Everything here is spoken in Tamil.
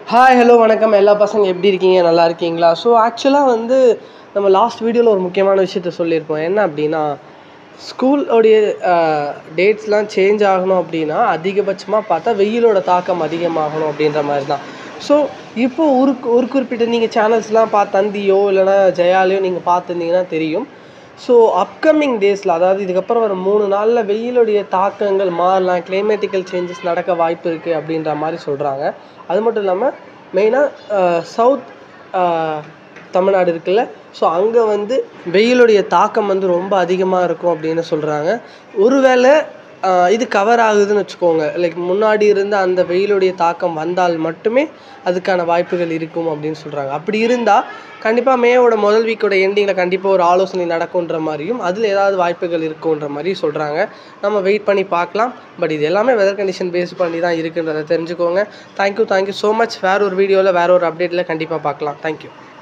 ஹாய் ஹலோ வணக்கம் எல்லா பசங்க எப்படி இருக்கீங்க நல்லா இருக்கீங்களா ஸோ ஆக்சுவலாக வந்து நம்ம லாஸ்ட் வீடியோவில் ஒரு முக்கியமான விஷயத்த சொல்லியிருப்போம் என்ன அப்படின்னா ஸ்கூலோடைய டேட்ஸ்லாம் சேஞ்ச் ஆகணும் அப்படின்னா அதிகபட்சமாக பார்த்தா வெயிலோட தாக்கம் அதிகமாகணும் அப்படின்ற மாதிரி தான் ஸோ இப்போ ஒரு ஒரு குறிப்பிட்ட நீங்கள் சேனல்ஸ்லாம் பார்த்து தந்தியோ இல்லைனா ஜெயாலையோ நீங்கள் பார்த்துருந்தீங்கன்னா தெரியும் ஸோ அப்கமிங் டேஸில் அதாவது இதுக்கப்புறம் ஒரு மூணு நாளில் வெயிலுடைய தாக்கங்கள் மாறலாம் கிளைமேட்டிக்கல் சேஞ்சஸ் நடக்க வாய்ப்பு இருக்குது அப்படின்ற மாதிரி சொல்கிறாங்க அது மட்டும் இல்லாமல் மெயினாக சவுத் தமிழ்நாடு இருக்குல்ல ஸோ அங்கே வந்து வெயிலுடைய தாக்கம் வந்து ரொம்ப அதிகமாக இருக்கும் அப்படின்னு சொல்கிறாங்க ஒருவேளை ஆஹ் இது கவர் ஆகுதுன்னு வச்சுக்கோங்க லைக் முன்னாடி இருந்த அந்த வெயிலுடைய தாக்கம் வந்தால் மட்டுமே அதுக்கான வாய்ப்புகள் இருக்கும் அப்படின்னு சொல்கிறாங்க அப்படி இருந்தால் கண்டிப்பாக மேவோட முதல் வீக்கோட எண்டிங்கில் கண்டிப்பாக ஒரு ஆலோசனை நடக்குன்ற மாதிரியும் அதில் ஏதாவது வாய்ப்புகள் இருக்குன்ற மாதிரியும் சொல்கிறாங்க நம்ம வெயிட் பண்ணி பார்க்கலாம் பட் இது எல்லாமே வெதர் கண்டிஷன் பேஸ் பண்ணி தான் இருக்குன்றதை தெரிஞ்சுக்கோங்க தேங்க்யூ தேங்க்யூ ஸோ மச் வேற ஒரு வீடியோவில் வேற ஒரு அப்டேட்டில் கண்டிப்பாக பார்க்கலாம் தேங்க்யூ